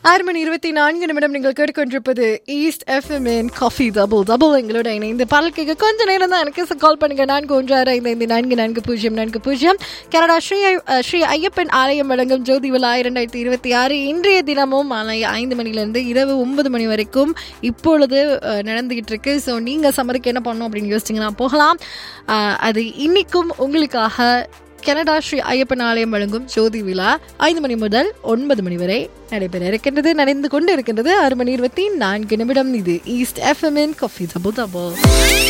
ஆறு மணி இருபத்தி நான்கு நிமிடம் நீங்கள் கேட்டுக்கொண்டிருப்பது ஈஸ்ட் எஃப்எம்என் காஃபி டபுள் டபுள் எங்களோட இணைந்து பால் கேட்க கொஞ்ச நேரம் தான் எனக்கு கால் பண்ணுங்க நான்கு ஒன்று ஆறு ஐந்து ஐந்து நான்கு நான்கு பூஜ்ஜியம் நான்கு பூஜ்ஜியம் கனடா ஸ்ரீ ஐ- அஹ் ஸ்ரீ ஐயப்பன் ஆலயம் வழங்கும் ஜோதி விழா இரண்டாயிரத்தி இருபத்தி ஆறு இன்றைய தினமும் மாலை ஐந்து மணிலேருந்து இரவு ஒன்பது மணி வரைக்கும் இப்பொழுது அஹ், நடந்துகிட்டு இருக்கு ஸோ நீங்கள் சம்மருக்கு என்ன பண்ணணும் அப்படின்னு யோசிச்சிங்கன்னா போகலாம் அஹ், அது இன்னைக்கும் உங்களுக்காக கனடா ஸ்ரீ ஐயப்பன் ஆலயம் வழங்கும் ஜோதி விழா ஐந்து மணி முதல் ஒன்பது மணி வரை நடைபெற இருக்கின்றது நடந்து கொண்டு இருக்கின்றது ஆறு மணி இருபத்தி நான்கு நிமிடம் இது ஈஸ்ட் எஃப்எம்என் காஃபி தபு தபு